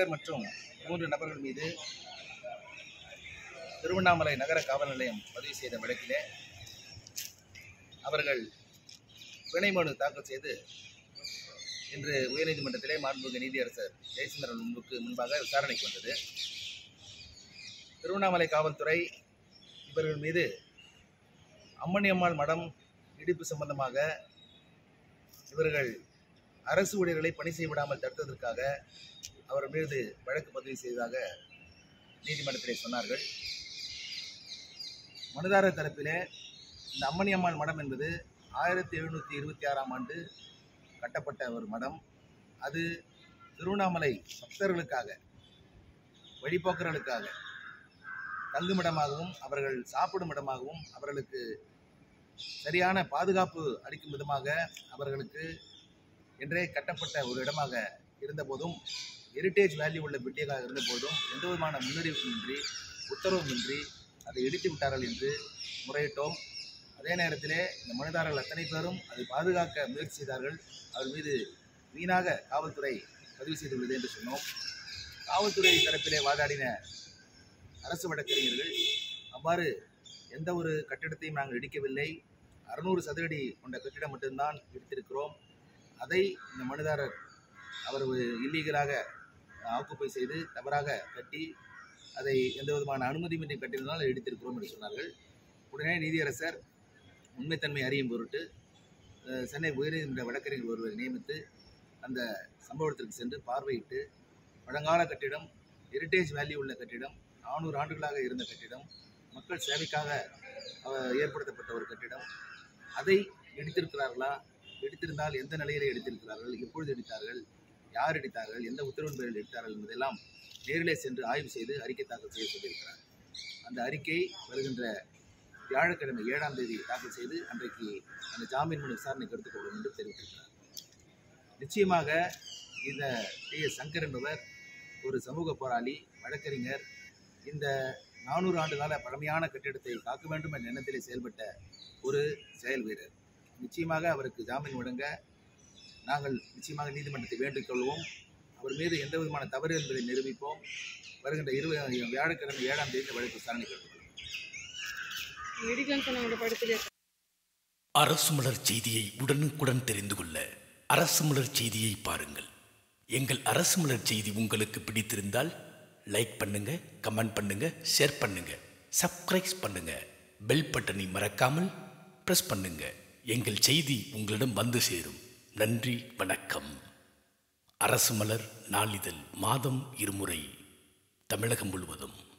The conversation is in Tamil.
சங்கர் மற்றும் மூன்று நபர்கள் மீது திருவண்ணாமலை நகர காவல் நிலையம் பதிவு செய்த வழக்கிலே அவர்கள் பிணை மனு தாக்கல் செய்து இன்று உயர்நீதிமன்றத்திலே மாண்புமிகு நீதியரசர் ஜெயசுந்தரன் முன்புக்கு முன்பாக விசாரணைக்கு வந்தது திருவண்ணாமலை காவல்துறை இவர்கள் மீது அம்மணியம்மாள் மடம் இடிப்பு சம்பந்தமாக இவர்கள் அரசு ஊழியர்களை பணி செய்ய விடாமல் தடுத்ததற்காக அவர் மீது வழக்கு பதிவு செய்ததாக நீதிமன்றத்திலே சொன்னார்கள் மனுதாரர் தரப்பிலே இந்த அம்மணியம்மாள் மடம் என்பது ஆயிரத்தி எழுநூற்றி இருபத்தி ஆறாம் ஆண்டு கட்டப்பட்ட ஒரு மடம் அது திருவண்ணாமலை பக்தர்களுக்காக வழிபோக்கர்களுக்காக தங்குமிடமாகவும் அவர்கள் சாப்பிடும் இடமாகவும் அவர்களுக்கு சரியான பாதுகாப்பு அளிக்கும் விதமாக அவர்களுக்கு என்றே கட்டப்பட்ட ஒரு இடமாக இருந்தபோதும் ஹெரிட்டேஜ் வேல்யூ உள்ள பில்டிங்காக இருந்தபோதும் எந்த விதமான முன்னறிவிப்புமின்றி உத்தரவுமின்றி அதை இடித்து விட்டார்கள் என்று முறையிட்டோம் அதே நேரத்திலே இந்த மனுதாரர்கள் அத்தனை பேரும் அதை பாதுகாக்க முயற்சி செய்தார்கள் அவர் மீது வீணாக காவல்துறை பதிவு செய்துள்ளது என்று சொன்னோம் காவல்துறை தரப்பிலே வாதாடின அரசு வழக்கறிஞர்கள் அவ்வாறு எந்த ஒரு கட்டிடத்தையும் நாங்கள் இடிக்கவில்லை அறுநூறு சதுரடி கொண்ட கட்டிடம் மட்டும்தான் இடித்திருக்கிறோம் அதை இந்த மனுதாரர் அவர் இல்லீகலாக ஆக்குப்பை செய்து தவறாக கட்டி அதை எந்த விதமான அனுமதியின்றி கட்டியிருந்தால் இடித்திருக்கிறோம் என்று சொன்னார்கள் உடனே நீதியரசர் உண்மைத்தன்மை அறியும் பொருட்டு அஹ், சென்னை உயர்நீதிமன்ற வழக்கறிஞர் ஒருவரை நியமித்து அந்த சம்பவத்திற்கு சென்று பார்வையிட்டு பழங்கால கட்டிடம் ஹெரிட்டேஜ் வேல்யூ உள்ள கட்டிடம் நானூறு ஆண்டுகளாக இருந்த கட்டிடம் மக்கள் சேவைக்காக அஹ், ஏற்படுத்தப்பட்ட ஒரு கட்டிடம் அதை இடித்திருக்கிறார்களா இடித்திருந்தால் எந்த நிலையிலே இடித்திருக்கிறார்கள் எப்பொழுது இடித்தார்கள் யார் இடித்தார்கள் எந்த உத்தரவின் பேரில் இடித்தார்கள் என்பதெல்லாம் நேரிலே சென்று ஆய்வு செய்து அறிக்கை தாக்கல் செய்ய சொல்லியிருக்கிறார் அந்த அறிக்கை வருகின்ற வியாழக்கிழமை ஏழாம் தேதி தாக்கல் செய்து அன்றைக்கு அந்த ஜாமீன் மனு விசாரணைக்கு எடுத்துக்கொள்ளும் என்று தெரிவித்திருக்கிறார் நிச்சயமாக இந்த டி எஸ் சங்கர் என்பவர் ஒரு சமூக போராளி வழக்கறிஞர் இந்த நானூறு ஆண்டு கால பழமையான கட்டிடத்தை காக்க வேண்டும் என்ற எண்ணத்திலே செயல்பட்ட ஒரு செயல் வீரர் நிச்சயமாக அவருக்கு ஜாமீன் வழங்க நாங்கள் நிச்சயமாக நீதிமன்றத்தை வேண்டிக் கொள்வோம் அவர் மீது எந்த விதமான தவறு என்பதை நிரூபிப்போம் வருகின்ற இரு வியாழக்கிழமை ஏழாம் தேதி இந்த வழக்கு விசாரணைக்கு எடுத்துக்கொள்வோம் இடிக்கலன்னு சொன்னவங்க படுத்துட்டு அரசு மலர் செய்தியை உடனுக்குடன் தெரிந்து கொள்ள அரசு மலர் செய்தியை பாருங்கள் எங்கள் அரசு மலர் செய்தி உங்களுக்கு பிடித்திருந்தால் லைக் பண்ணுங்க கமெண்ட் பண்ணுங்க ஷேர் பண்ணுங்க சப்ஸ்கிரைப் பண்ணுங்க பெல் பட்டனை மறக்காமல் பிரஸ் பண்ணுங்க எங்கள் செய்தி உங்களிடம் வந்து சேரும் நன்றி வணக்கம் அரசு மலர் நாளிதழ் மாதம் இருமுறை தமிழகம் முழுவதும்